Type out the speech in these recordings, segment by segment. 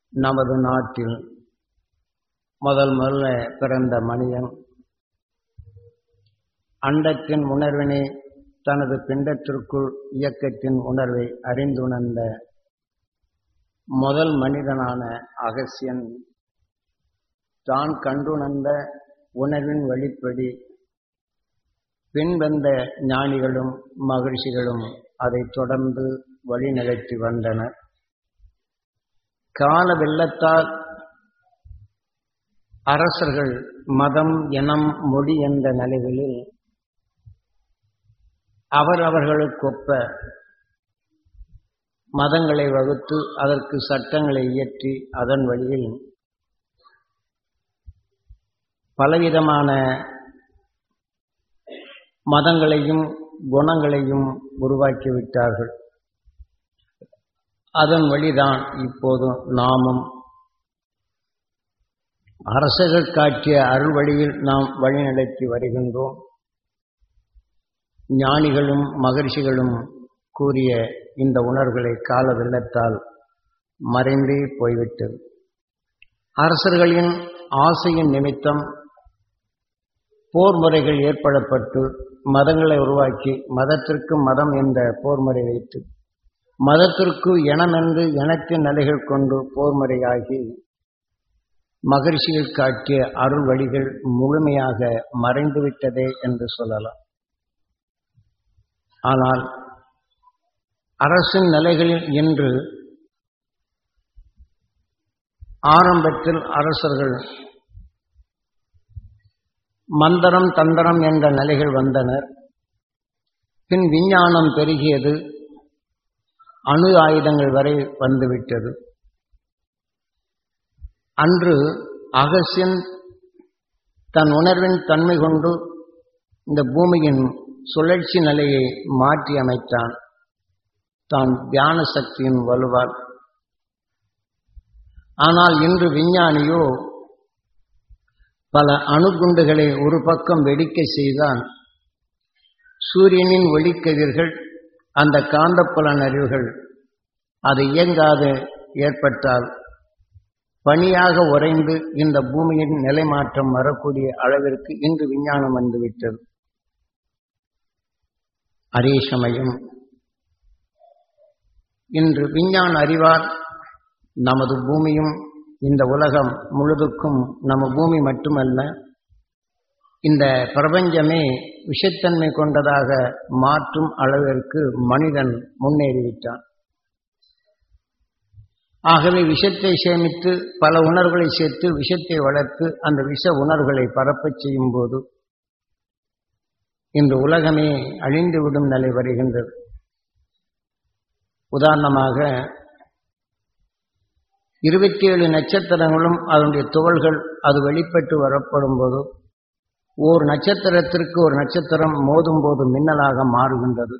நமது நாட்டில் முதல் முதல்ல பிறந்த மனிதன் அண்டத்தின் உணர்வினை தனது பிண்டத்திற்குள் இயக்கத்தின் உணர்வை அறிந்துணர்ந்த முதல் மனிதனான அகசியன் தான் கண்டுணர்ந்த உணர்வின் வழிப்படி பின்வந்த ஞானிகளும் மகிழ்ச்சிகளும் அதை தொடர்ந்து வழிநடத்தி வந்தனர் கால வெள்ளத்தால் அரசர்கள் மதம் இனம் மொழி என்ற நிலைகளில் அவரவர்களுக்கொப்ப மதங்களை வகுத்து அதற்கு சட்டங்களை இயற்றி அதன் வழியில் பலவிதமான மதங்களையும் குணங்களையும் உருவாக்கிவிட்டார்கள் அதன் வழிதான் இப்போது நாமும் அரசர்கள் காட்டிய அருள் வழியில் நாம் வழிநடத்தி வருகின்றோம் ஞானிகளும் மகர்ஷிகளும் கூறிய இந்த உணர்வுகளை கால வெள்ளத்தால் மறைந்தே போய்விட்டது அரசர்களின் ஆசையின் நிமித்தம் போர் முறைகள் ஏற்படப்பட்டு மதங்களை உருவாக்கி மதத்திற்கு மதம் என்ற போர் முறை வைத்து மதத்திற்கு இனம் என்று இனத்தின் நிலைகள் கொண்டு போர் முறையாகி மகிழ்ச்சிகள் காட்டிய அருள் வழிகள் முழுமையாக மறைந்துவிட்டதே என்று சொல்லலாம் ஆனால் அரசின் நிலைகளில் இன்று ஆரம்பத்தில் அரசர்கள் மந்திரம் தந்திரம் என்ற நிலைகள் வந்தனர் பின் விஞ்ஞானம் பெருகியது அணு ஆயுதங்கள் வரை வந்துவிட்டது அன்று அகசியன் தன் உணர்வின் தன்மை கொண்டு இந்த பூமியின் சுழற்சி நிலையை மாற்றி அமைத்தான் தான் தியான சக்தியின் வலுவால் ஆனால் இன்று விஞ்ஞானியோ பல அணுகுண்டுகளை ஒரு பக்கம் வெடிக்க செய்தான் சூரியனின் ஒளிக்கதிர்கள் அந்த காந்தப்புலன் அறிவுகள் அது இயங்காது ஏற்பட்டால் பனியாக உறைந்து இந்த பூமியின் நிலைமாற்றம் வரக்கூடிய அளவிற்கு இன்று விஞ்ஞானம் வந்துவிட்டது அதே சமயம் இன்று விஞ்ஞான அறிவால் நமது பூமியும் இந்த உலகம் முழுதுக்கும் நம்ம பூமி மட்டுமல்ல இந்த பிரபஞ்சமே விஷத்தன்மை கொண்டதாக மாற்றும் அளவிற்கு மனிதன் முன்னேறிவிட்டான் ஆகவே விஷத்தை சேமித்து பல உணர்வுகளை சேர்த்து விஷத்தை வளர்த்து அந்த விஷ உணர்வுகளை பரப்பச் செய்யும் போது இந்த உலகமே அழிந்துவிடும் நிலை வருகின்றது உதாரணமாக இருபத்தி ஏழு நட்சத்திரங்களும் அதனுடைய துகள்கள் அது வெளிப்பட்டு வரப்படும் போது ஓர் நட்சத்திரத்திற்கு ஒரு நட்சத்திரம் மோதும் போது மின்னலாக மாறுகின்றது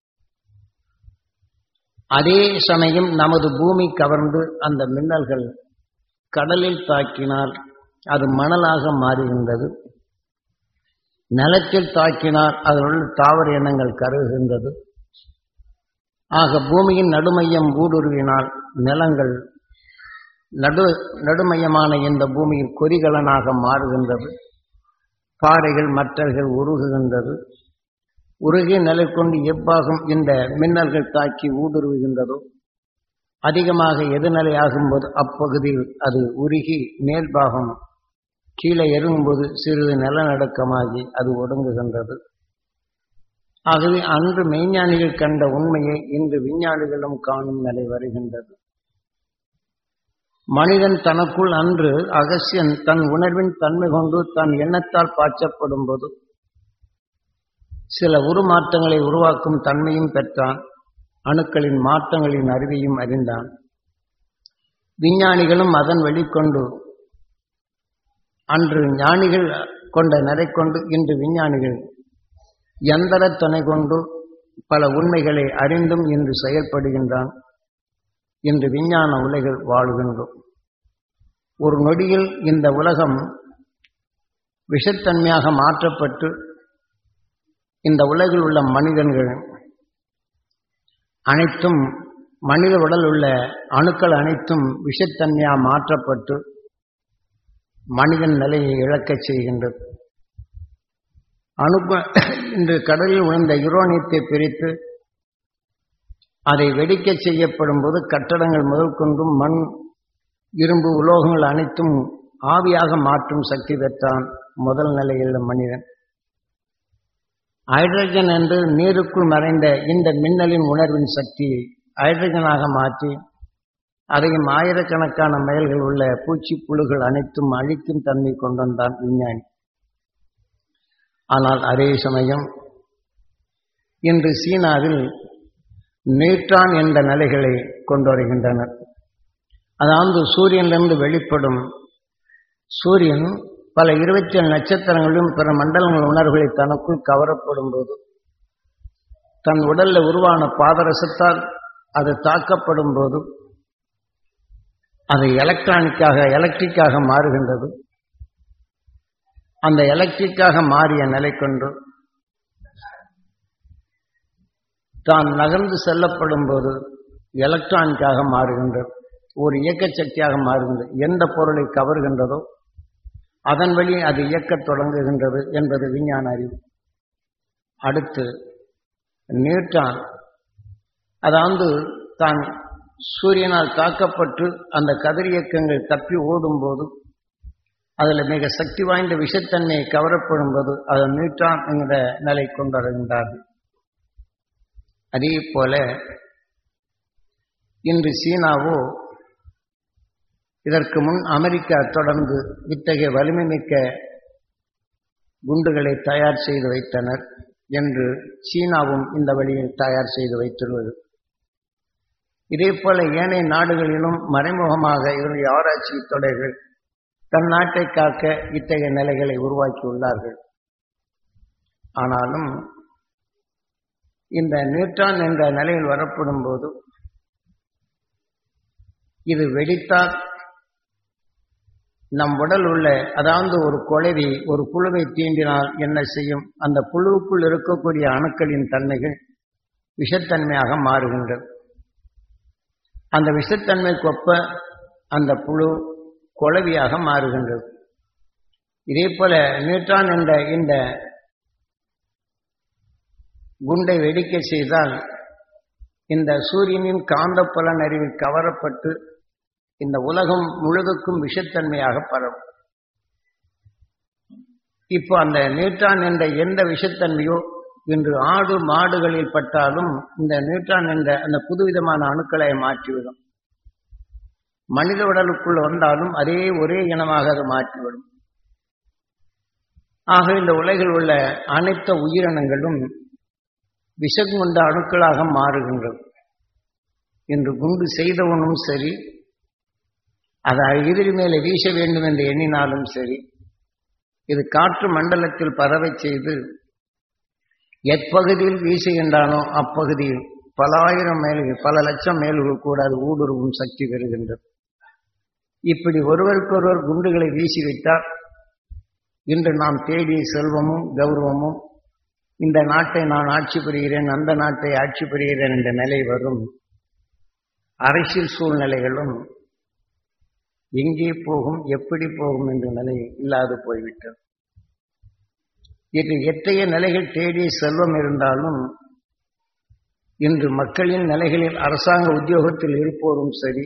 அதே சமயம் நமது பூமி கவர்ந்து அந்த மின்னல்கள் கடலில் தாக்கினால் அது மணலாக மாறுகின்றது நிலத்தில் தாக்கினால் அதில் உள்ள தாவர இனங்கள் கருகுகின்றது ஆக பூமியின் நடுமையம் ஊடுருவினால் நிலங்கள் நடு நடுமையமான இந்த பூமியில் கொரிகலனாக மாறுகின்றது பாறைகள் மற்றர்கள் உருகுகின்றது உருகிய நிலை கொண்டு எவ்வாகும் இந்த மின்னல்கள் தாக்கி ஊடுருவுகின்றதோ அதிகமாக எதிர்நிலை ஆகும்போது அப்பகுதியில் அது உருகி மேல்பாகம் கீழே இறங்கும்போது சிறிது நிலநடுக்கமாகி அது ஒடுங்குகின்றது ஆகவே அன்று மெய்ஞானிகள் கண்ட உண்மையை இன்று விஞ்ஞானிகளும் காணும் நிலை வருகின்றது மனிதன் தனக்குள் அன்று அகசியன் தன் உணர்வின் தன்மை கொண்டு தன் எண்ணத்தால் பாய்ச்சப்படும் போது சில உருமாற்றங்களை உருவாக்கும் தன்மையும் பெற்றான் அணுக்களின் மாற்றங்களின் அறிவையும் அறிந்தான் விஞ்ஞானிகளும் அதன் வெளிக்கொண்டு அன்று ஞானிகள் கொண்ட நிறை கொண்டு இன்று விஞ்ஞானிகள் எந்திர துணை கொண்டு பல உண்மைகளை அறிந்தும் இன்று செயல்படுகின்றான் இன்று விஞ்ஞான உலகில் வாழ்கின்றோம் ஒரு நொடியில் இந்த உலகம் விஷத்தன்மையாக மாற்றப்பட்டு இந்த உலகில் உள்ள மனிதர்கள் அனைத்தும் மனித உடல் உள்ள அணுக்கள் அனைத்தும் விஷத்தன்மையா மாற்றப்பட்டு மனிதன் நிலையை இழக்கச் செய்கின்றது அணுப்ப இன்று கடலில் விழுந்த யுரோனியத்தை பிரித்து அதை வெடிக்கச் செய்யப்படும் போது கட்டடங்கள் முதல் கொண்டும் மண் இரும்பு உலோகங்கள் அனைத்தும் ஆவியாக மாற்றும் சக்தி பெற்றான் முதல் நிலையில் மனிதன் ஹைட்ரஜன் என்று நீருக்குள் மறைந்த இந்த மின்னலின் உணர்வின் சக்தியை ஹைட்ரஜனாக மாற்றி அதையும் ஆயிரக்கணக்கான மைல்கள் உள்ள பூச்சி புழுகள் அனைத்தும் அழிக்கும் தன்மை கொண்டு வந்தான் விஞ்ஞானி ஆனால் அதே சமயம் இன்று சீனாவில் நியூட்ரான் என்ற நிலைகளை கொண்டு வருகின்றனர் அதாவது சூரியனிலிருந்து வெளிப்படும் சூரியன் பல இருபத்தி ஏழு நட்சத்திரங்களிலும் பிற மண்டலங்கள் உணர்வுகளை தனக்குள் கவரப்படும் போது தன் உடல்ல உருவான பாதரசத்தால் அது தாக்கப்படும் போது அது எலக்ட்ரானிக்காக எலக்ட்ரிக்காக மாறுகின்றது அந்த எலக்ட்ரிக்காக மாறிய நிலை கொண்டு தான் நகர்ந்து செல்லப்படும் போது எலக்ட்ரானிக்காக மாறுகின்றது ஒரு இயக்க சக்தியாக மாறுகின்றது எந்த பொருளை கவர்கின்றதோ அதன் வழி அது இயக்கத் தொடங்குகின்றது என்பது விஞ்ஞான அறிவு அடுத்து நியூட்ரான் அதாவது தான் சூரியனால் தாக்கப்பட்டு அந்த கதிரியக்கங்கள் தப்பி ஓடும்போது அதில் மிக சக்தி வாய்ந்த விஷத்தன்மையை கவரப்படும் போது அது நியூட்ரான் என்கிற நிலை கொண்டடைகின்றார்கள் அதே போல இன்று சீனாவோ இதற்கு முன் அமெரிக்கா தொடர்ந்து இத்தகைய வலிமை மிக்க குண்டுகளை தயார் செய்து வைத்தனர் என்று சீனாவும் இந்த வழியில் தயார் செய்து வைத்துள்ளது இதே போல ஏனைய நாடுகளிலும் மறைமுகமாக இவருடைய ஆராய்ச்சி தொடைகள் தன் நாட்டை காக்க இத்தகைய நிலைகளை உருவாக்கியுள்ளார்கள் ஆனாலும் இந்த நியூட்ரான் என்ற நிலையில் வரப்படும் போது இது வெடித்தால் நம் உடல் உள்ள அதாவது ஒரு குழவி ஒரு புழுவை தீண்டினால் என்ன செய்யும் அந்த புழுவுக்குள் இருக்கக்கூடிய அணுக்களின் தன்மைகள் விஷத்தன்மையாக மாறுகின்றது அந்த விஷத்தன்மைக்கு ஒப்ப அந்த புழு குழவியாக மாறுகின்றது இதே போல நியூட்ரான் என்ற இந்த குண்டை வெடிக்க செய்தால் இந்த சூரியனின் காந்தப்புலன் அறிவில் கவரப்பட்டு இந்த உலகம் முழுதுக்கும் விஷத்தன்மையாக பரவும் இப்போ அந்த நியூட்ரான் என்ற எந்த விஷத்தன்மையோ இன்று ஆடு மாடுகளில் பட்டாலும் இந்த நியூட்ரான் என்ற அந்த புதுவிதமான அணுக்களை மாற்றிவிடும் மனித உடலுக்குள் வந்தாலும் அதே ஒரே இனமாக அது மாற்றிவிடும் ஆக இந்த உலகில் உள்ள அனைத்து உயிரினங்களும் விஷம் கொண்ட அணுக்களாக மாறுகின்றது இன்று குண்டு செய்தவனும் சரி அதை எதிரி மேலே வீச வேண்டும் என்று எண்ணினாலும் சரி இது காற்று மண்டலத்தில் பரவச் செய்து எப்பகுதியில் வீசுகின்றானோ அப்பகுதியில் பல ஆயிரம் மைல்கள் பல லட்சம் மைல்கள் கூட அது ஊடுருவும் சக்தி பெறுகின்றது இப்படி ஒருவருக்கொருவர் குண்டுகளை வீசிவிட்டால் இன்று நாம் தேடிய செல்வமும் கௌரவமும் இந்த நாட்டை நான் ஆட்சி புரிகிறேன் அந்த நாட்டை ஆட்சி புரிகிறேன் என்ற நிலை வரும் அரசியல் சூழ்நிலைகளும் எங்கே போகும் எப்படி போகும் என்ற நிலை இல்லாது போய்விட்டது இன்று எத்தகைய நிலைகள் தேடிய செல்வம் இருந்தாலும் இன்று மக்களின் நிலைகளில் அரசாங்க உத்தியோகத்தில் இருப்போரும் சரி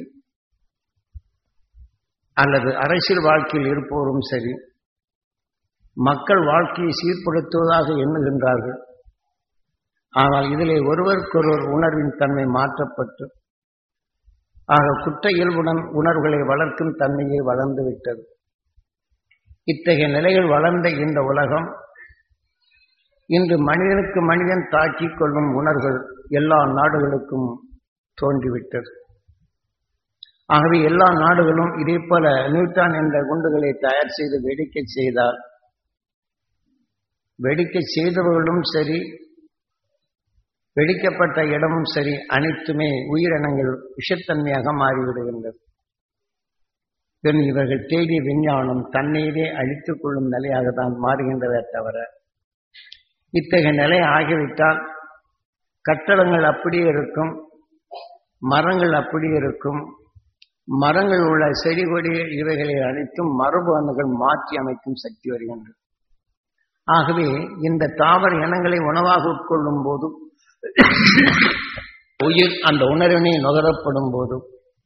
அல்லது அரசியல் வாழ்க்கையில் இருப்போரும் சரி மக்கள் வாழ்க்கையை சீர்படுத்துவதாக எண்ணுகின்றார்கள் ஆனால் இதிலே ஒருவருக்கொருவர் உணர்வின் தன்மை மாற்றப்பட்டு ஆக குற்ற இயல்புடன் உணர்வுகளை வளர்க்கும் தன்மையை வளர்ந்துவிட்டது இத்தகைய நிலைகள் வளர்ந்த இந்த உலகம் இன்று மனிதனுக்கு மனிதன் தாக்கிக் கொள்ளும் உணர்வுகள் எல்லா நாடுகளுக்கும் தோன்றிவிட்டது ஆகவே எல்லா நாடுகளும் இதே போல நியூட்டான் என்ற குண்டுகளை தயார் செய்து வெடிக்க செய்தால் வெடிக்க செய்தவர்களும் சரி வெடிக்கப்பட்ட இடமும் சரி அனைத்துமே உயிரினங்கள் விஷத்தன்மையாக மாறிவிடுகின்றது பின் இவர்கள் தேடிய விஞ்ஞானம் தன்னையவே அழித்துக் கொள்ளும் நிலையாக தான் மாறுகின்றதே தவிர இத்தகைய நிலை ஆகிவிட்டால் கட்டடங்கள் அப்படியே இருக்கும் மரங்கள் அப்படி இருக்கும் மரங்கள் உள்ள செடி கொடி இவைகளை அனைத்தும் மரபு அணுகள் மாற்றி அமைக்கும் சக்தி வருகின்றது ஆகவே இந்த தாவர இனங்களை உணவாக உட்கொள்ளும் போது உயிர் அந்த உணர்வினை நுகரப்படும் போது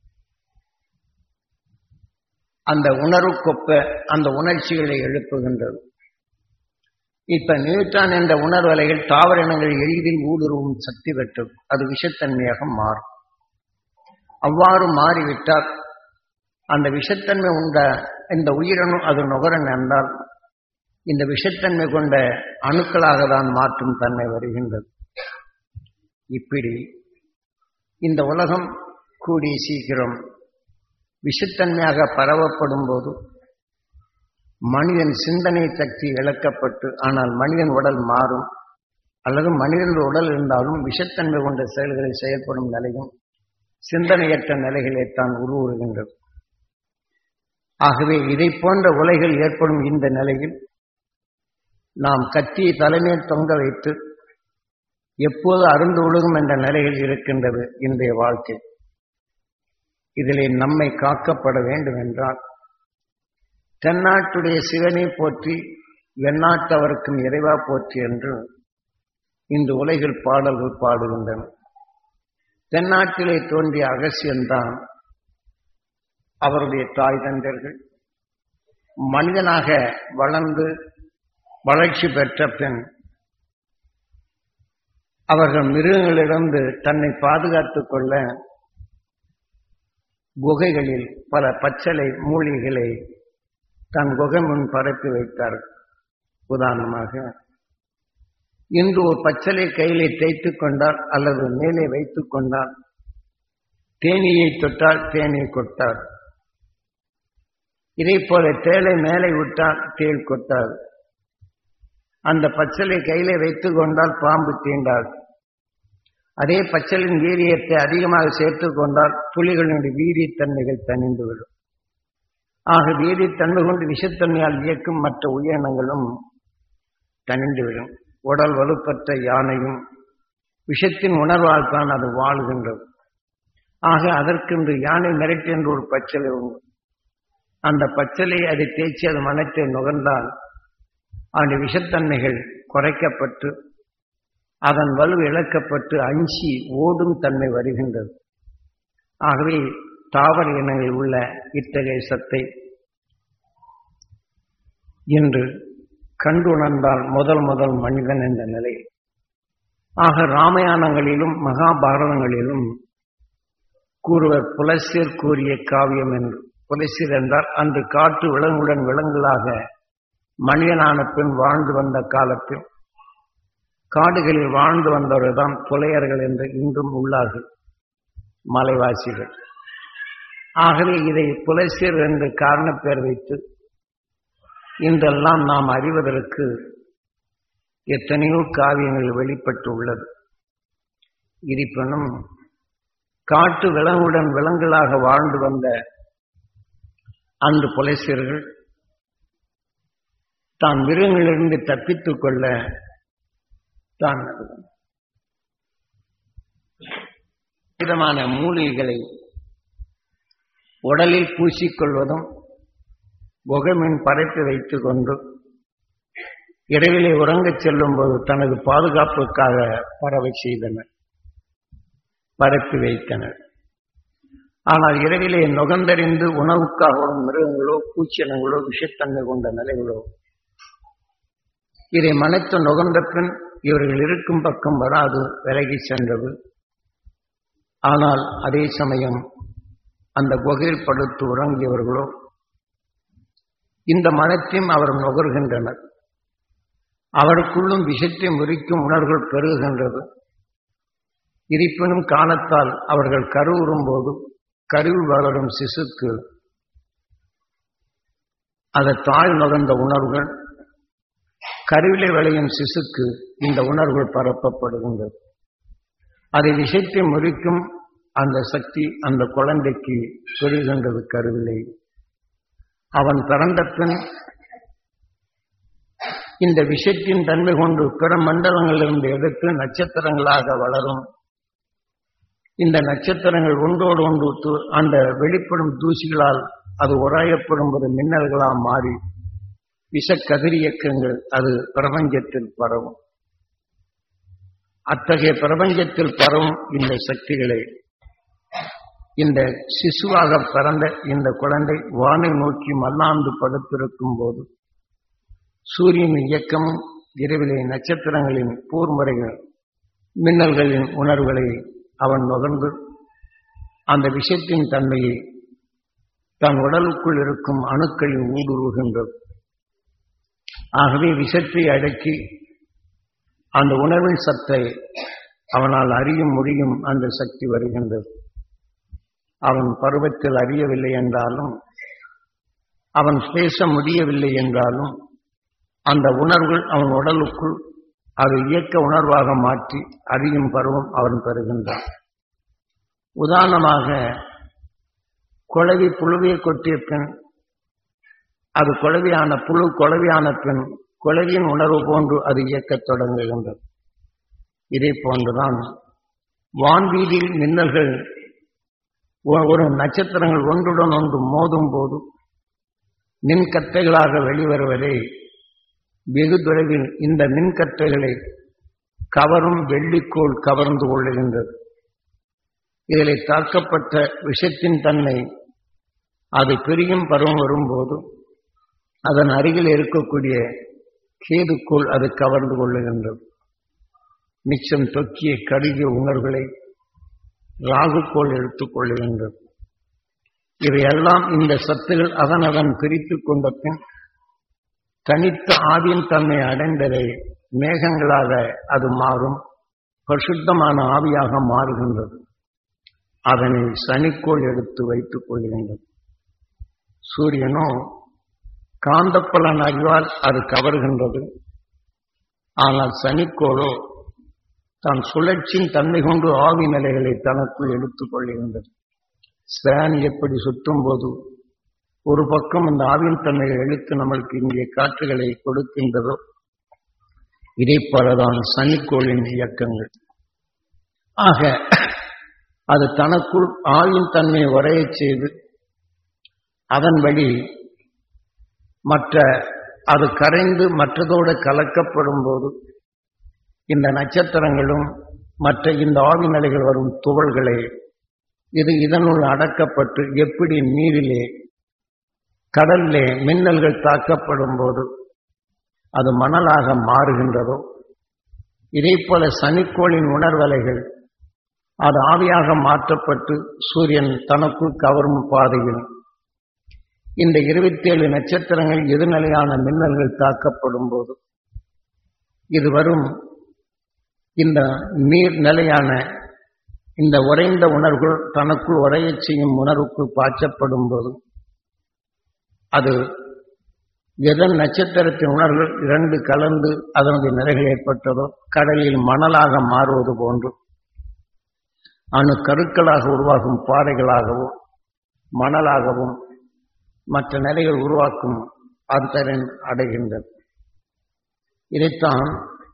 அந்த உணர்வுக்கொப்ப அந்த உணர்ச்சிகளை எழுப்புகின்றது இப்ப நியூட்ரான் என்ற உணர்வலைகள் தாவர இனங்கள் எளிதில் ஊடுருவும் சக்தி பெற்றது அது விஷத்தன்மையாக மாறும் அவ்வாறு மாறிவிட்டால் அந்த விஷத்தன்மை உண்ட இந்த உயிரணு அது நுகர நேர்ந்தால் இந்த விஷத்தன்மை கொண்ட அணுக்களாக தான் மாற்றும் தன்மை வருகின்றது இப்படி இந்த உலகம் கூடி சீக்கிரம் விஷத்தன்மையாக பரவப்படும் போது மனிதன் சிந்தனை சக்தி இழக்கப்பட்டு ஆனால் மனிதன் உடல் மாறும் அல்லது மனிதன் உடல் இருந்தாலும் விஷத்தன்மை கொண்ட செயல்களை செயல்படும் நிலையும் சிந்தனையற்ற நிலைகளே தான் உருவுறுகின்றது ஆகவே இதை போன்ற உலைகள் ஏற்படும் இந்த நிலையில் நாம் கத்தியை தலைமையில் தொங்க வைத்து எப்போது அருந்து ஒழுகும் என்ற நிலையில் இருக்கின்றது இன்றைய வாழ்க்கை இதிலே நம்மை காக்கப்பட வேண்டும் என்றால் தென்னாட்டுடைய சிவனை போற்றி வெண்ணாட்டவருக்கும் இறைவா போற்றி என்று இந்த உலகில் பாடல்கள் பாடுகின்றன தென்னாட்டிலே தோன்றிய அகசியன்தான் அவருடைய தாய் தந்தர்கள் மனிதனாக வளர்ந்து வளர்ச்சி பெற்ற பின் அவர்கள் மிருகங்களிலிருந்து தன்னை பாதுகாத்துக் கொள்ள குகைகளில் பல பச்சளை மூலிகைகளை தன் குகை முன் பரப்பி வைத்தார் உதாரணமாக இன்று ஒரு பச்சளை கையிலே தேய்த்துக் கொண்டால் அல்லது மேலே வைத்துக் கொண்டால் தேனியை தொட்டால் தேனை கொட்டார் இதை போல தேளை மேலே விட்டால் தேள் கொட்டாது அந்த பச்சளை கையிலே வைத்துக் கொண்டால் பாம்பு தீண்டாது அதே பச்சலின் வீரியத்தை அதிகமாக சேர்த்துக் கொண்டால் புலிகளினுடைய வீரியத்தன்மைகள் தணிந்துவிடும் ஆக வீரியத்தன்மை கொண்டு விஷத்தன்மையால் இயக்கும் மற்ற உயிரினங்களும் தணிந்துவிடும் உடல் வலுப்பற்ற யானையும் விஷத்தின் உணர்வால் தான் அது வாழ்கின்றது ஆக அதற்கென்று யானை மிரட்டு என்று ஒரு பச்சலை உண்டு அந்த பச்சலை அதை தேய்ச்சி அது மனத்தை நுகர்ந்தால் அவனுடைய விஷத்தன்மைகள் குறைக்கப்பட்டு அதன் வலு இழக்கப்பட்டு அஞ்சி ஓடும் தன்மை வருகின்றது ஆகவே தாவர இனங்களில் உள்ள இத்தகைய சத்தை இன்று கண்டுணர்ந்தால் முதல் முதல் மனிதன் என்ற நிலை ஆக ராமாயணங்களிலும் மகாபாரதங்களிலும் கூறுவர் புலசியர் கூறிய காவியம் என்று புலசியர் என்றால் அன்று காட்டு விலங்குடன் விலங்குகளாக மனிதனான பின் வாழ்ந்து வந்த காலத்தில் காடுகளில் வாழ்ந்து வந்தவர்கள் தான் புலையர்கள் என்று இன்றும் உள்ளார்கள் மலைவாசிகள் ஆகவே இதை புலசியர் என்று காரணப்பேர் வைத்து இன்றெல்லாம் நாம் அறிவதற்கு எத்தனையோ காவியங்கள் வெளிப்பட்டு உள்ளது இருப்பினும் காட்டு விலங்குடன் விலங்குகளாக வாழ்ந்து வந்த அந்த புலைசியர்கள் தான் மிருகங்களிலிருந்து தப்பித்துக் கொள்ள தான் விதமான மூலிகைகளை உடலில் பூசிக்கொள்வதும் முகமின் பரப்பி வைத்துக் கொண்டு இரவிலே உறங்கச் செல்லும் போது தனது பாதுகாப்புக்காக பறவை செய்தனர் பரப்பி வைத்தனர் ஆனால் இரவிலே நுகர்ந்தறிந்து உணவுக்காக வரும் மிருகங்களோ பூச்சினங்களோ விஷத்தன்மை கொண்ட நிலைகளோ இதை மனைத்து நுகர்ந்த பின் இவர்கள் இருக்கும் பக்கம் வராது விலகி சென்றது ஆனால் அதே சமயம் அந்த குகையில் படுத்து உறங்கியவர்களோ இந்த மனத்தையும் அவர் நுகர்கின்றனர் அவருக்குள்ளும் விஷத்தை முறிக்கும் உணர்வுகள் பெருகுகின்றது இருப்பினும் காலத்தால் அவர்கள் கருவுறும் போது கருவில் வளரும் சிசுக்கு அதை தாழ் நுகர்ந்த உணர்வுகள் கருவிலை விளையும் சிசுக்கு இந்த உணர்வுகள் பரப்பப்படுகின்றது அதை விஷத்தை முறிக்கும் அந்த சக்தி அந்த குழந்தைக்கு பெறுகின்றது கருவிலை அவன் பிறந்த பின் இந்த விஷத்தின் தன்மை கொண்டு பிற மண்டலங்களிலிருந்து எடுத்து நட்சத்திரங்களாக வளரும் இந்த நட்சத்திரங்கள் ஒன்றோடு ஒன்று து- அந்த வெளிப்படும் தூசிகளால் அது உராயப்படும் ஒரு மின்னல்களாக மாறி விஷக்கதிரியக்கங்கள் அது பிரபஞ்சத்தில் பரவும் அத்தகைய பிரபஞ்சத்தில் பரவும் இந்த சக்திகளை இந்த சிசுவாக பிறந்த இந்த குழந்தை வானை நோக்கி மல்லாந்து படுத்திருக்கும் போது சூரியன் இயக்கமும் இரவிலே நட்சத்திரங்களின் கூர்முறைகள் மின்னல்களின் உணர்வுகளை அவன் நுகர்ந்து அந்த விஷயத்தின் தன்மையை தன் உடலுக்குள் இருக்கும் அணுக்களில் ஊடுருவுகின்றது ஆகவே விஷத்தை அடக்கி அந்த உணர்வின் சத்தை அவனால் அறிய முடியும் அந்த சக்தி வருகின்றது அவன் பருவத்தில் அறியவில்லை என்றாலும் அவன் பேச முடியவில்லை என்றாலும் அந்த உணர்வுகள் அவன் உடலுக்குள் அது இயக்க உணர்வாக மாற்றி அறியும் பருவம் அவன் பெறுகின்றான் உதாரணமாக குழவி புழுவியை கொட்டிய பின் அது குழவியான புழு குழவியான பின் குழவியின் உணர்வு போன்று அது இயக்கத் தொடங்குகின்றது இதே போன்றுதான் வான்வீதியில் மின்னல்கள் ஒ- ஒரு நட்சத்திரங்கள் ஒன்றுடன் ஒன்று மோதும் போது மின்கற்றைகளாக வெளிவருவதை வெகு தொலைவில் இந்த மின்கற்றைகளை கவரும் வெள்ளிக்கோள் கவர்ந்து கொள்ளுகின்றது இதிலே தாக்கப்பட்ட விஷத்தின் தன்மை அது பிரியும் பருவம் வரும்போது அதன் அருகில் இருக்கக்கூடிய கேதுக்குள் அது கவர்ந்து கொள்ளுகின்றது மிச்சம் தொக்கிய கருகிய உணர்வுகளை ராகுக்கோள் எடுத்துக் கொள்ளுகின்றது இவையெல்லாம் இந்த சத்துகள் அதன் அதன் பிரித்துக் கொண்ட பின் தனித்த ஆவியின் தன்மை அடைந்ததை மேகங்களாக அது மாறும் பரிசுத்தமான ஆவியாக மாறுகின்றது அதனை சனிக்கோள் எடுத்து வைத்துக் கொள்கின்றது சூரியனோ காந்தப்பலன் அறிவால் அது கவர்கின்றது ஆனால் சனிக்கோளோ தான் சுழற்சியின் தன்மை கொண்டு ஆவி நிலைகளை தனக்குள் எடுத்துக் கொள்கின்றது ஸ்பேன் எப்படி சுற்றும் போது ஒரு பக்கம் இந்த ஆவின் தன்மையை இழுத்து நம்மளுக்கு இங்கே காற்றுகளை கொடுக்கின்றதோ இதே போலதான் சனிக்கோளின் இயக்கங்கள் ஆக அது தனக்குள் ஆவின் தன்மையை உரையச் செய்து அதன் வழி மற்ற அது கரைந்து மற்றதோடு கலக்கப்படும் போது இந்த நட்சத்திரங்களும் மற்ற இந்த ஆவி நிலைகள் வரும் துகள்களை இது இதனுள் அடக்கப்பட்டு எப்படி நீரிலே கடல்லே மின்னல்கள் தாக்கப்படும் போது அது மணலாக மாறுகின்றதோ இதே போல சனிக்கோளின் உணர்வலைகள் அது ஆவியாக மாற்றப்பட்டு சூரியன் தனக்குள் கவரும் பாதையில் இந்த இருபத்தி ஏழு நட்சத்திரங்கள் எதிர்நிலையான மின்னல்கள் தாக்கப்படும் போது இது வரும் இந்த நீர் நிலையான இந்த உறைந்த உணர்வுகள் தனக்குள் உரையச் செய்யும் உணர்வுக்குள் பாய்ச்சப்படும் போது அது எதன் நட்சத்திரத்தின் உணர்வுகள் இரண்டு கலந்து அதனுடைய நிலைகள் ஏற்பட்டதோ கடலில் மணலாக மாறுவது போன்று அணு கருக்களாக உருவாகும் பாறைகளாகவும் மணலாகவும் மற்ற நிலைகள் உருவாக்கும் அந்தரன் அடைகின்றது இதைத்தான்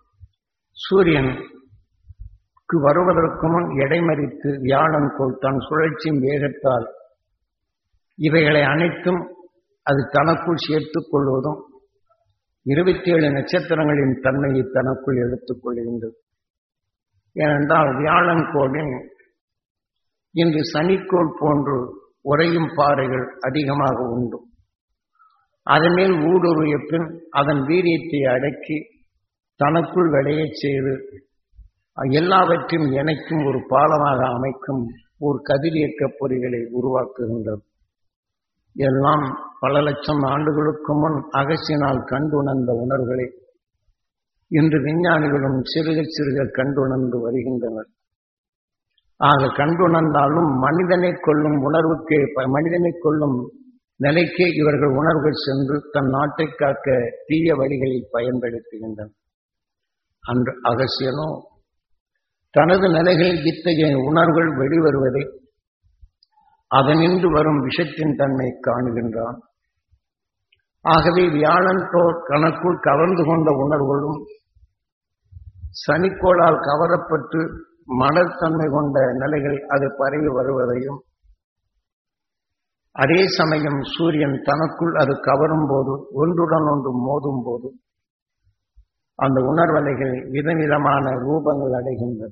சூரியனுக்கு வருவதற்கு முன் எடைமறித்து வியாழன் கோள் தன் சுழற்சியின் வேகத்தால் இவைகளை அனைத்தும் அது தனக்குள் சேர்த்துக் கொள்வதும் இருபத்தி ஏழு நட்சத்திரங்களின் தன்மையை தனக்குள் எடுத்துக் கொள்கின்றது ஏனென்றால் வியாழன் கோளில் இன்று சனிக்கோள் போன்று உறையும் பாறைகள் அதிகமாக உண்டு அதன் மேல் ஊடுருவிய பின் அதன் வீரியத்தை அடக்கி தனக்குள் விளையச் செய்து எல்லாவற்றையும் இணைக்கும் ஒரு பாலமாக அமைக்கும் ஒரு கதிரியக்க பொறிகளை உருவாக்குகின்றது எல்லாம் பல லட்சம் ஆண்டுகளுக்கு முன் அகசியனால் கண்டுணர்ந்த உணர்வுகளை இன்று விஞ்ஞானிகளும் சிறுக சிறுக கண்டுணர்ந்து வருகின்றனர் ஆக கண்டுணர்ந்தாலும் மனிதனை கொள்ளும் உணர்வுக்கு மனிதனை கொள்ளும் நிலைக்கே இவர்கள் உணர்வுகள் சென்று தன் நாட்டை காக்க தீய வழிகளில் பயன்படுத்துகின்றனர் அன்று அகசியனோ தனது நிலைகளில் இத்தகைய உணர்வுகள் வெளிவருவதை அதனின்று வரும் விஷத்தின் தன்மை காணுகின்றான் ஆகவே வியாழன் தோர் கணக்குள் கவர்ந்து கொண்ட உணர்வுகளும் சனிக்கோளால் கவரப்பட்டு மலர்த்தன்மை கொண்ட நிலைகள் அது பரவி வருவதையும் அதே சமயம் சூரியன் தனக்குள் அது கவரும் போது ஒன்றுடன் ஒன்று மோதும் போது அந்த உணர்வலைகள் விதவிதமான ரூபங்கள் அடைகின்றது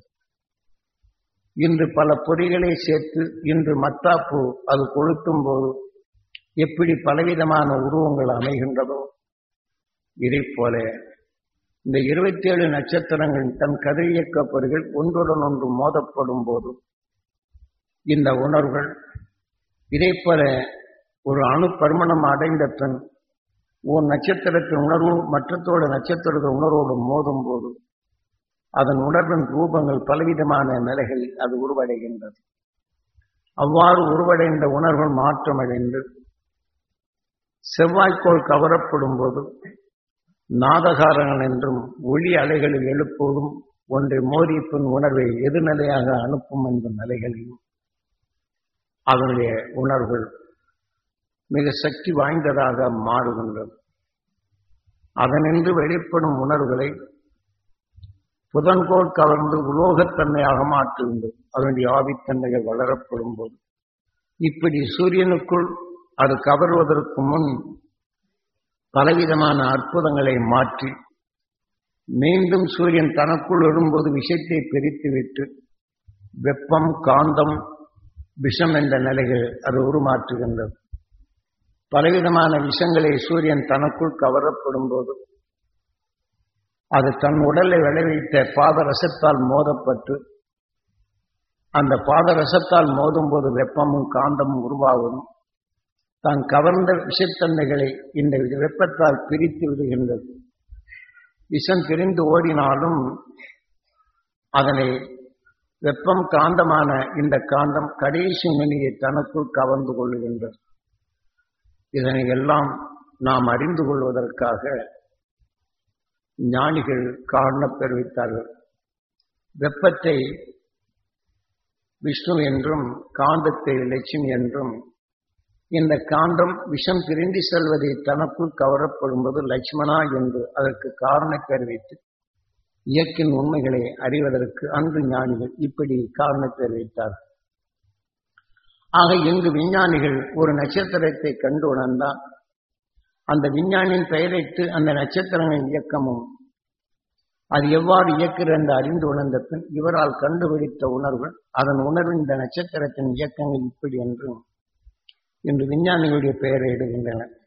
இன்று பல பொறிகளை சேர்த்து இன்று மத்தாப்பு அது கொளுத்தும் போது எப்படி பலவிதமான உருவங்கள் அமைகின்றதோ இதை போல இந்த இருபத்தி ஏழு நட்சத்திரங்கள் தன் கதிரியக்க பொறிகள் ஒன்றுடன் ஒன்று மோதப்படும் போது இந்த உணர்வுகள் இதே போல ஒரு அணு பருமணம் அடைந்த பின் ஒரு நட்சத்திரத்தின் உணர்வு மற்றத்தோட நட்சத்திரத்தின் உணர்வோடு மோதும் போது அதன் உணர்வின் ரூபங்கள் பலவிதமான நிலைகளில் அது உருவடைகின்றது அவ்வாறு உருவடைந்த உணர்வுகள் மாற்றமடைந்து செவ்வாய்க்கோள் கவரப்படும் போது நாதகாரங்கள் என்றும் ஒளி அலைகளில் எழுப்புவதும் ஒன்றை மோதிப்பின் உணர்வை எதிர்நிலையாக அனுப்பும் என்ற நிலைகளிலும் அதனுடைய உணர்வுகள் மிக சக்தி வாய்ந்ததாக மாறுகின்றது அதனின்று வெளிப்படும் உணர்வுகளை புதன்கோள் கவர்ந்து உலோகத்தன்மையாக மாற்றுகின்றது அதனுடைய ஆவித்தன்மைகள் வளரப்படும் போது இப்படி சூரியனுக்குள் அது கவர்வதற்கு முன் பலவிதமான அற்புதங்களை மாற்றி மீண்டும் சூரியன் தனக்குள் வரும்போது விஷத்தை பிரித்துவிட்டு வெப்பம் காந்தம் விஷம் என்ற நிலைகள் அது உருமாற்றுகின்றது பலவிதமான விஷங்களை சூரியன் தனக்குள் கவரப்படும் போது அது தன் உடலை விளைவித்த பாதரசத்தால் மோதப்பட்டு அந்த பாதரசத்தால் மோதும் போது வெப்பமும் காந்தமும் உருவாவதும் தான் கவர்ந்த விஷத்தன்மைகளை இந்த வெப்பத்தால் பிரித்து விடுகின்றது விஷம் பிரிந்து ஓடினாலும் அதனை வெப்பம் காந்தமான இந்த காந்தம் கடைசி நுனியை தனக்குள் கவர்ந்து கொள்ளுகின்றது இதனை எல்லாம் நாம் அறிந்து கொள்வதற்காக ஞானிகள் காரணப் பெறுவித்தார்கள் வெப்பத்தை விஷ்ணு என்றும் காந்தத்தை லட்சுமி என்றும் இந்த காந்தம் விஷம் பிரிந்து செல்வதை தனக்குள் கவரப்படும்போது லட்சுமணா என்று அதற்கு காரணப் பெயர் வைத்து இயற்கையின் உண்மைகளை அறிவதற்கு அன்று ஞானிகள் இப்படி காரணப் பெயர் வைத்தார்கள் ஆக இங்கு விஞ்ஞானிகள் ஒரு நட்சத்திரத்தை கண்டு உணர்ந்தால் அந்த விஞ்ஞானியின் பெயரிட்டு அந்த நட்சத்திரங்களின் இயக்கமும் அது எவ்வாறு இயக்குகிறது என்று அறிந்து உணர்ந்த பின் இவரால் கண்டுபிடித்த உணர்வு அதன் உணர்வு இந்த நட்சத்திரத்தின் இயக்கங்கள் இப்படி என்று இன்று விஞ்ஞானிகளுடைய பெயரை இடுகின்றன